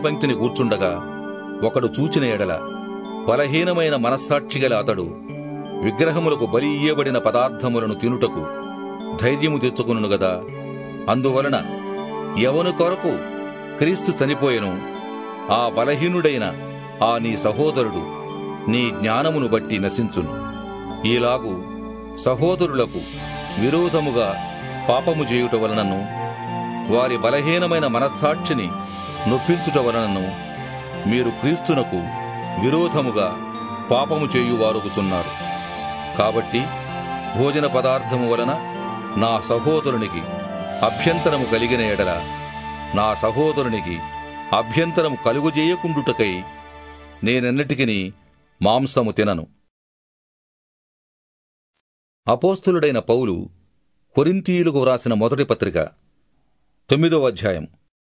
పంక్తిని కూర్చుండగా ఒకడు చూచిన ఎడల బలహీనమైన మనస్సాక్షి గల అతడు విగ్రహములకు బలి ఇయ్యబడిన పదార్థములను తినుటకు ధైర్యము తెచ్చుకును గదా అందువలన ఎవను కొరకు క్రీస్తు చనిపోయెను ఆ బలహీనుడైన ఆ నీ సహోదరుడు నీ జ్ఞానమును బట్టి నశించును ఈలాగు సహోదరులకు విరోధముగా పాపము చేయుట వలనను వారి బలహీనమైన మనస్సాక్షిని నొప్పించుట వలనను మీరు క్రీస్తునకు విరోధముగా పాపము చేయువారుగుచున్నారు కాబట్టి భోజన పదార్థము వలన నా సహోదరునికి అభ్యంతరము కలిగిన ఎడల నా సహోదరునికి అభ్యంతరము కలుగుజేయకుండుటకై నేనెన్నటికిని మాంసము తినను అపోస్తులుడైన పౌలు కొరింతీయులకు వ్రాసిన మొదటి పత్రిక తొమ్మిదో అధ్యాయం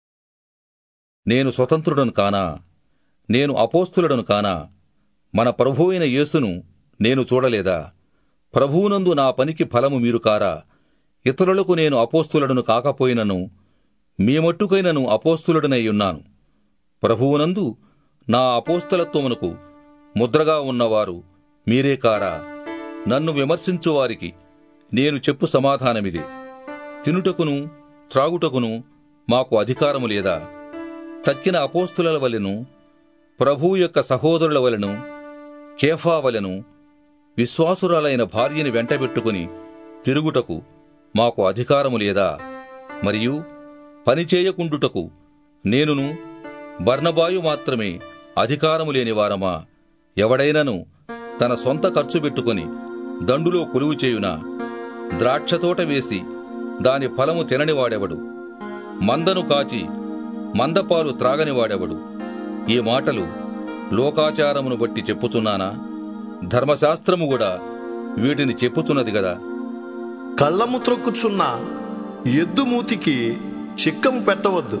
నేను స్వతంత్రుడను కానా నేను అపోస్తులుడను కానా మన ప్రభువైన యేసును నేను చూడలేదా ప్రభువునందు నా పనికి ఫలము మీరు కారా ఇతరులకు నేను అపోస్తులుడను కాకపోయినను మీ మట్టుకైనను అపోస్తులుడనై ఉన్నాను ప్రభువునందు నా అపోస్తలత్వమునకు ముద్రగా ఉన్నవారు మీరే కారా నన్ను విమర్శించువారికి నేను చెప్పు సమాధానమిది తినుటకును త్రాగుటకును మాకు అధికారము లేదా తక్కిన అపోస్తుల వలెను ప్రభువు యొక్క సహోదరుల వలెను కేఫా వలెను విశ్వాసురాలైన భార్యని వెంటబెట్టుకుని తిరుగుటకు మాకు అధికారము లేదా మరియు పనిచేయకుండుటకు నేనును బర్నబాయు మాత్రమే అధికారము లేని వారమా ఎవడైనను తన సొంత ఖర్చు పెట్టుకుని దండులో కొలువు చేయునా ద్రాక్షతోట వేసి దాని ఫలము తిననివాడెవడు మందను కాచి మందపాలు త్రాగనివాడెవడు ఈ మాటలు లోకాచారమును బట్టి చెప్పుచున్నానా ధర్మశాస్త్రము కూడా వీటిని చెప్పుచున్నది గదా కళ్ళము త్రొక్కుచున్న ఎద్దు మూతికి చిక్కము పెట్టవద్దు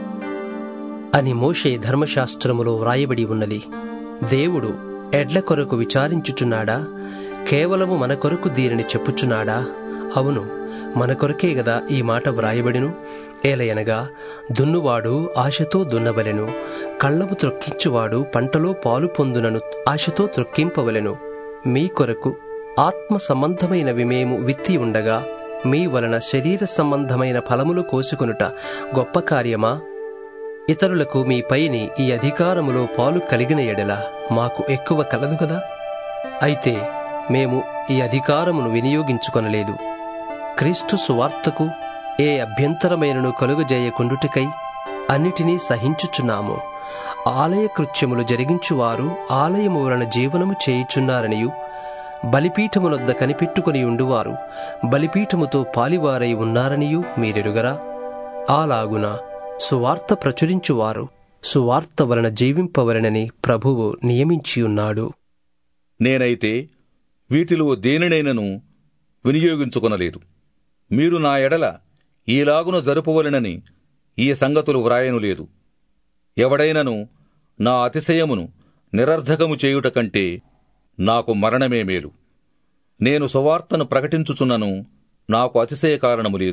అని మోషే ధర్మశాస్త్రములో వ్రాయబడి ఉన్నది దేవుడు ఎడ్ల కొరకు విచారించుచున్నాడా కేవలము మన కొరకు దీనిని చెప్పుచున్నాడా అవును మన కొరకే గదా ఈ మాట వ్రాయబడిను ఏలయనగా దున్నువాడు ఆశతో దున్నవలెను కళ్ళము త్రొక్కించువాడు పంటలో పాలు పొందునను ఆశతో త్రొక్కింపవలెను మీ కొరకు ఆత్మ సంబంధమైనవి మేము విత్తి ఉండగా మీ వలన శరీర సంబంధమైన ఫలములు కోసుకొనుట గొప్ప కార్యమా ఇతరులకు మీ పైని ఈ అధికారములో పాలు కలిగిన ఎడల మాకు ఎక్కువ కలదు కదా అయితే మేము ఈ అధికారమును వినియోగించుకొనలేదు క్రీస్తు సువార్తకు ఏ అభ్యంతరమైనను కలుగజేయకుండుటకై అన్నిటినీ సహించుచున్నాము ఆలయ కృత్యములు జరిగించువారు ఆలయము వలన జీవనము చేయుచున్నారనియు బలిపీఠమునొద్ద కనిపెట్టుకుని ఉండువారు బలిపీఠముతో పాలివారై ఉన్నారనియు మీరెరుగరా అలాగున సువార్త ప్రచురించువారు సువార్త వలన జీవింపవలనని ప్రభువు నియమించియున్నాడు నేనైతే వీటిలో దేనినైనను వినియోగించుకొనలేదు మీరు నా ఎడల ఈలాగున జరుపవలెనని ఈ సంగతులు వ్రాయను లేదు ఎవడైనను నా అతిశయమును నిరర్ధకము చేయుట కంటే నాకు మరణమే మేలు నేను సువార్తను ప్రకటించుచున్నను నాకు అతిశయ కారణము లేదు